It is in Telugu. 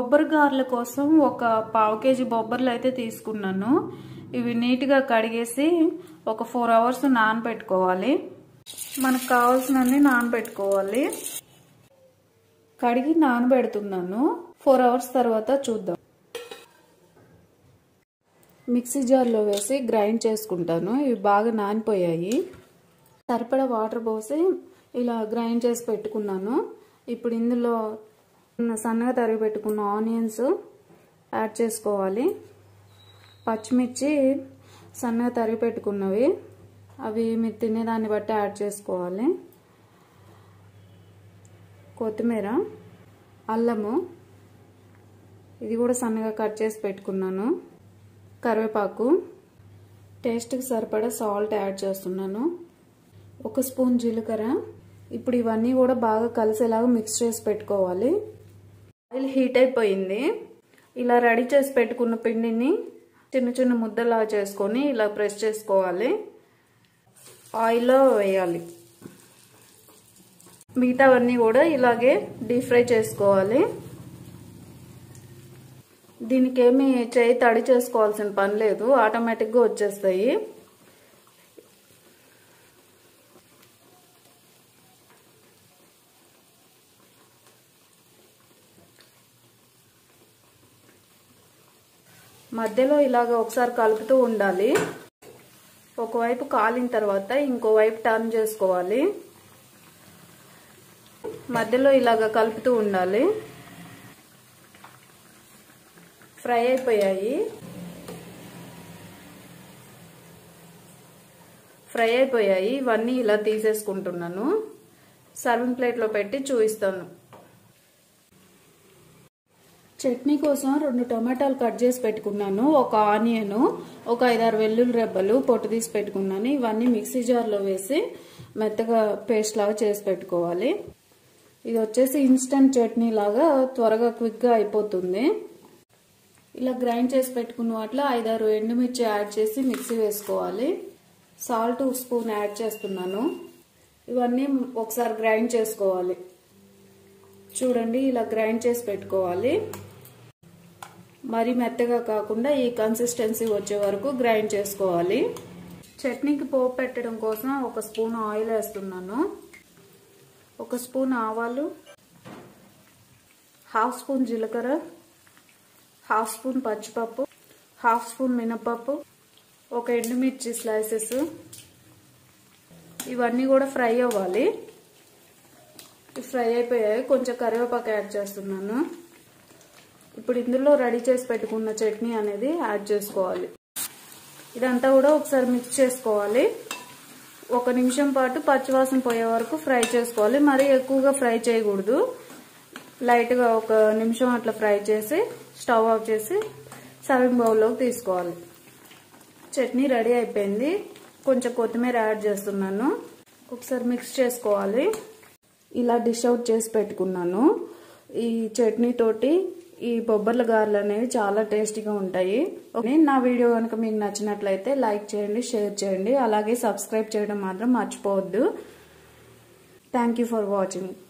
బొబ్బరి గారెల కోసం ఒక పావు కేజీ బొబ్బర్లు అయితే తీసుకున్నాను ఇవి నీట్గా కడిగేసి ఒక ఫోర్ అవర్స్ నానబెట్టుకోవాలి మనకు కావాల్సినన్ని నానబెట్టుకోవాలి కడిగి నానబెడుతున్నాను ఫోర్ అవర్స్ తర్వాత చూద్దాం మిక్సీ జార్లో వేసి గ్రైండ్ చేసుకుంటాను ఇవి బాగా నానిపోయాయి సరిపడా వాటర్ పోసి ఇలా గ్రైండ్ చేసి పెట్టుకున్నాను ఇప్పుడు ఇందులో సన్నగా తరిగి పెట్టుకున్న ఆనియన్స్ యాడ్ చేసుకోవాలి పచ్చిమిర్చి సన్నగా తరిగి పెట్టుకున్నవి అవి మీరు తినేదాన్ని బట్టి యాడ్ చేసుకోవాలి కొత్తిమీర అల్లము ఇది కూడా సన్నగా కట్ చేసి పెట్టుకున్నాను కరివేపాకు టేస్ట్కి సరిపడా సాల్ట్ యాడ్ చేస్తున్నాను ఒక స్పూన్ జీలకర్ర ఇప్పుడు ఇవన్నీ కూడా బాగా కలిసేలాగా మిక్స్ చేసి పెట్టుకోవాలి ఆయిల్ హీట్ అయిపోయింది ఇలా రెడీ చేసి పెట్టుకున్న పిండిని చిన్న చిన్న ముద్దలా చేసుకొని ఇలా ప్రెస్ చేసుకోవాలి ఆయిల్లో వేయాలి మిగతావన్నీ కూడా ఇలాగే డీప్ ఫ్రై చేసుకోవాలి దీనికి ఏమి చేయి తడి చేసుకోవాల్సిన పని లేదు ఆటోమేటిక్గా వచ్చేస్తాయి మధ్యలో ఇలాగ ఒకసారి కలుపుతూ ఉండాలి ఒకవైపు కాలిన తర్వాత ఇంకోవైపు టర్న్ చేసుకోవాలి మధ్యలో ఇలాగ కలుపుతూ ఉండాలి ఫ్రై అయిపోయాయి ఫ్రై అయిపోయాయి ఇవన్నీ ఇలా తీసేసుకుంటున్నాను సర్వింగ్ ప్లేట్లో పెట్టి చూపిస్తాను చట్నీ కోసం రెండు టమాటాలు కట్ చేసి పెట్టుకున్నాను ఒక ఆనియన్ ఒక ఐదారు వెల్లుల్లి రెబ్బలు పొట్టు తీసి పెట్టుకున్నాను ఇవన్నీ మిక్సీ జార్లో వేసి మెత్తగా పేస్ట్ లాగా చేసి పెట్టుకోవాలి ఇది వచ్చేసి ఇన్స్టంట్ చట్నీ లాగా త్వరగా క్విక్గా అయిపోతుంది ఇలా గ్రైండ్ చేసి పెట్టుకున్న వాటిలో ఐదారు ఎండుమిర్చి యాడ్ చేసి మిక్సీ వేసుకోవాలి సాల్ట్ స్పూన్ యాడ్ చేస్తున్నాను ఇవన్నీ ఒకసారి గ్రైండ్ చేసుకోవాలి చూడండి ఇలా గ్రైండ్ చేసి పెట్టుకోవాలి మరీ మెత్తగా కాకుండా ఈ కన్సిస్టెన్సీ వచ్చే వరకు గ్రైండ్ చేసుకోవాలి చట్నీకి పోపు పెట్టడం కోసం ఒక స్పూన్ ఆయిల్ వేస్తున్నాను ఒక స్పూన్ ఆవాలు హాఫ్ స్పూన్ జీలకర్ర హాఫ్ స్పూన్ పచ్చిపప్పు హాఫ్ స్పూన్ మినపప్పు ఒక ఎండుమిర్చి స్లైసెస్ ఇవన్నీ కూడా ఫ్రై అవ్వాలి ఫ్రై అయిపోయాయి కొంచెం కరివేపాకు యాడ్ చేస్తున్నాను ఇప్పుడు ఇందులో రెడీ చేసి పెట్టుకున్న చట్నీ అనేది యాడ్ చేసుకోవాలి ఇదంతా కూడా ఒకసారి మిక్స్ చేసుకోవాలి ఒక నిమిషం పాటు పచ్చివాసన పోయే వరకు ఫ్రై చేసుకోవాలి మరీ ఎక్కువగా ఫ్రై చేయకూడదు లైట్గా ఒక నిమిషం అట్లా ఫ్రై చేసి స్టవ్ ఆఫ్ చేసి సర్వింగ్ బౌల్లోకి తీసుకోవాలి చట్నీ రెడీ అయిపోయింది కొంచెం కొత్తిమీర యాడ్ చేస్తున్నాను ఒకసారి మిక్స్ చేసుకోవాలి ఇలా డిష్ అవుట్ చేసి పెట్టుకున్నాను ఈ చట్నీ తోటి ఈ బొబ్బర్ల గారెలు అనేవి చాలా టేస్టీగా ఉంటాయి నా వీడియో కనుక మీకు నచ్చినట్లయితే లైక్ చేయండి షేర్ చేయండి అలాగే సబ్స్క్రైబ్ చేయడం మాత్రం మర్చిపోవద్దు థ్యాంక్ ఫర్ వాచింగ్